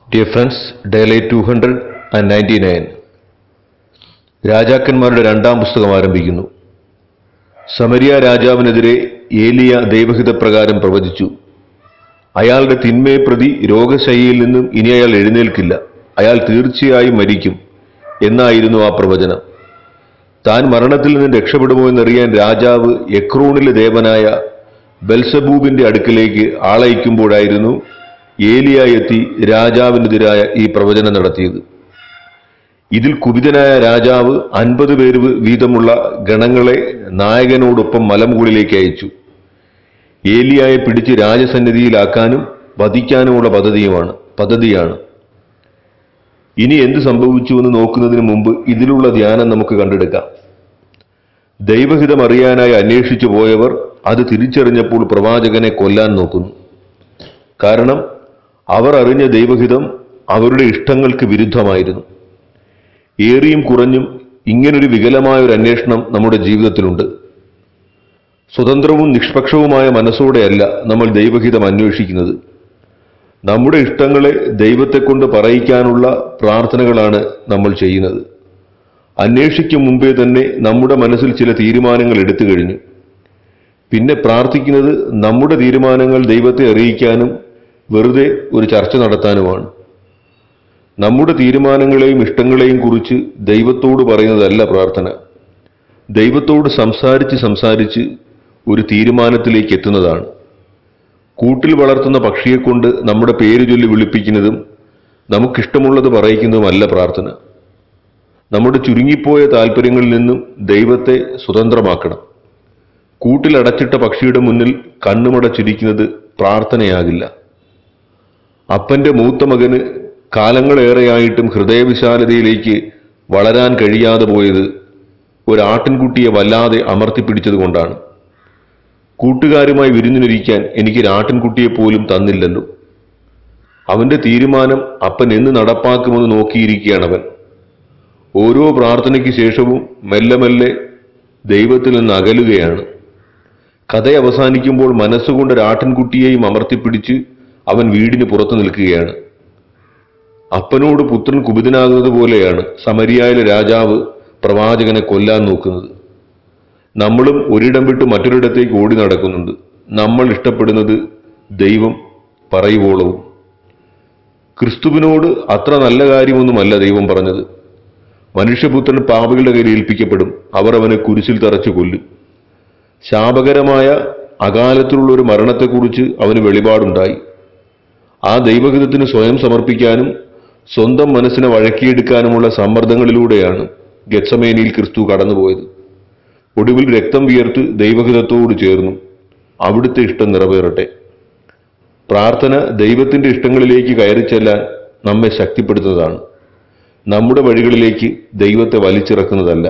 dear friends daily two hundred and ninety nine രാജാക്കന്മാരുടെ രണ്ടാം പുസ്തകം ആരംഭിക്കുന്നു സമരിയ രാജാവിനെതിരെ ഏലിയ ദൈവഹിതപ്രകാരം പ്രവചിച്ചു അയാളുടെ തിന്മയെ പ്രതി രോഗശൈലിയിൽ നിന്നും ഇനി അയാൾ എഴുന്നേൽക്കില്ല അയാൾ തീർച്ചയായും മരിക്കും എന്നായിരുന്നു ആ പ്രവചനം താൻ മരണത്തിൽ നിന്ന് രക്ഷപ്പെടുമോ എന്നറിയാൻ രാജാവ് എക്രൂണിലെ ദേവനായ ബെൽസബൂബിന്റെ അടുക്കിലേക്ക് ആളയക്കുമ്പോഴായിരുന്നു ഏലിയ എത്തി രാജാവിനെതിരായ ഈ പ്രവചനം നടത്തിയത് ഇതിൽ കുപിതനായ രാജാവ് അൻപത് പേര് വീതമുള്ള ഗണങ്ങളെ നായകനോടൊപ്പം മലമുകളിലേക്ക് അയച്ചു ഏലിയായെ പിടിച്ച് രാജസന്നിധിയിലാക്കാനും വധിക്കാനുമുള്ള പദ്ധതിയുമാണ് പദ്ധതിയാണ് ഇനി എന്ത് സംഭവിച്ചുവെന്ന് നോക്കുന്നതിന് മുമ്പ് ഇതിലുള്ള ധ്യാനം നമുക്ക് കണ്ടെടുക്കാം ദൈവഹിതം അറിയാനായി അന്വേഷിച്ചു പോയവർ അത് തിരിച്ചറിഞ്ഞപ്പോൾ പ്രവാചകനെ കൊല്ലാൻ നോക്കുന്നു കാരണം അവർ അറിഞ്ഞ ദൈവഹിതം അവരുടെ ഇഷ്ടങ്ങൾക്ക് വിരുദ്ധമായിരുന്നു ഏറിയും കുറഞ്ഞും ഇങ്ങനൊരു വികലമായ ഒരു അന്വേഷണം നമ്മുടെ ജീവിതത്തിലുണ്ട് സ്വതന്ത്രവും നിഷ്പക്ഷവുമായ മനസ്സോടെയല്ല നമ്മൾ ദൈവഹിതം അന്വേഷിക്കുന്നത് നമ്മുടെ ഇഷ്ടങ്ങളെ ദൈവത്തെ കൊണ്ട് പറയിക്കാനുള്ള പ്രാർത്ഥനകളാണ് നമ്മൾ ചെയ്യുന്നത് അന്വേഷിക്കും മുമ്പേ തന്നെ നമ്മുടെ മനസ്സിൽ ചില തീരുമാനങ്ങൾ എടുത്തു കഴിഞ്ഞു പിന്നെ പ്രാർത്ഥിക്കുന്നത് നമ്മുടെ തീരുമാനങ്ങൾ ദൈവത്തെ അറിയിക്കാനും വെറുതെ ഒരു ചർച്ച നടത്താനുമാണ് നമ്മുടെ തീരുമാനങ്ങളെയും ഇഷ്ടങ്ങളെയും കുറിച്ച് ദൈവത്തോട് പറയുന്നതല്ല പ്രാർത്ഥന ദൈവത്തോട് സംസാരിച്ച് സംസാരിച്ച് ഒരു തീരുമാനത്തിലേക്ക് എത്തുന്നതാണ് കൂട്ടിൽ വളർത്തുന്ന പക്ഷിയെക്കൊണ്ട് നമ്മുടെ പേര് ചൊല്ലി വിളിപ്പിക്കുന്നതും നമുക്കിഷ്ടമുള്ളത് പറയിക്കുന്നതുമല്ല പ്രാർത്ഥന നമ്മുടെ ചുരുങ്ങിപ്പോയ താല്പര്യങ്ങളിൽ നിന്നും ദൈവത്തെ സ്വതന്ത്രമാക്കണം കൂട്ടിലടച്ചിട്ട പക്ഷിയുടെ മുന്നിൽ കണ്ണുമടച്ചിരിക്കുന്നത് പ്രാർത്ഥനയാകില്ല അപ്പന്റെ മൂത്ത മകന് കാലങ്ങളേറെയായിട്ടും ഹൃദയവിശാലതയിലേക്ക് വളരാൻ കഴിയാതെ പോയത് ഒരാട്ടിൻകുട്ടിയെ വല്ലാതെ അമർത്തിപ്പിടിച്ചതുകൊണ്ടാണ് കൂട്ടുകാരുമായി വിരുന്നിനൊരിക്കാൻ എനിക്കൊരു ആട്ടിൻകുട്ടിയെ പോലും തന്നില്ലല്ലോ അവന്റെ തീരുമാനം അപ്പൻ എന്ന് നടപ്പാക്കുമെന്ന് നോക്കിയിരിക്കുകയാണവൻ ഓരോ പ്രാർത്ഥനയ്ക്ക് ശേഷവും മെല്ലെ മെല്ലെ ദൈവത്തിൽ നിന്ന് അകലുകയാണ് കഥ അവസാനിക്കുമ്പോൾ മനസ്സുകൊണ്ട് ഒരു ആട്ടിൻകുട്ടിയെയും അമർത്തിപ്പിടിച്ച് അവൻ വീടിന് പുറത്തു നിൽക്കുകയാണ് അപ്പനോട് പുത്രൻ കുപിതനാകുന്നത് പോലെയാണ് സമരിയായിലെ രാജാവ് പ്രവാചകനെ കൊല്ലാൻ നോക്കുന്നത് നമ്മളും ഒരിടം വിട്ട് മറ്റൊരിടത്തേക്ക് ഓടി നടക്കുന്നുണ്ട് നമ്മൾ ഇഷ്ടപ്പെടുന്നത് ദൈവം പറയുവോളവും ക്രിസ്തുവിനോട് അത്ര നല്ല കാര്യമൊന്നുമല്ല ദൈവം പറഞ്ഞത് മനുഷ്യപുത്രൻ പാപികളുടെ കയ്യിൽ ഏൽപ്പിക്കപ്പെടും അവർ അവനെ കുരിശിൽ തറച്ചു കൊല്ലും ശാപകരമായ അകാലത്തിലുള്ള ഒരു മരണത്തെക്കുറിച്ച് അവന് വെളിപാടുണ്ടായി ആ ദൈവഹിതത്തിന് സ്വയം സമർപ്പിക്കാനും സ്വന്തം മനസ്സിനെ വഴക്കിയെടുക്കാനുമുള്ള സമ്മർദ്ദങ്ങളിലൂടെയാണ് ഗത്സമേനിയിൽ ക്രിസ്തു കടന്നുപോയത് ഒടുവിൽ രക്തം വിയർത്ത് ദൈവഹിതത്തോട് ചേർന്നു അവിടുത്തെ ഇഷ്ടം നിറവേറട്ടെ പ്രാർത്ഥന ദൈവത്തിന്റെ ഇഷ്ടങ്ങളിലേക്ക് കയറി ചെല്ലാൻ നമ്മെ ശക്തിപ്പെടുത്തുന്നതാണ് നമ്മുടെ വഴികളിലേക്ക് ദൈവത്തെ വലിച്ചിറക്കുന്നതല്ല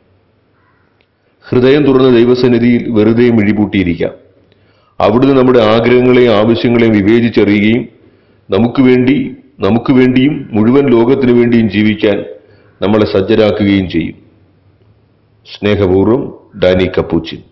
ഹൃദയം തുറന്ന ദൈവസന്നിധിയിൽ വെറുതെ മിഴിപൂട്ടിയിരിക്കാം അവിടുന്ന് നമ്മുടെ ആഗ്രഹങ്ങളെയും ആവശ്യങ്ങളെയും വിവേചിച്ചറിയുകയും നമുക്ക് വേണ്ടി നമുക്ക് വേണ്ടിയും മുഴുവൻ ലോകത്തിനു വേണ്ടിയും ജീവിക്കാൻ നമ്മളെ സജ്ജരാക്കുകയും ചെയ്യും സ്നേഹപൂർവ്വം ഡാനി കപ്പൂച്ചിൻ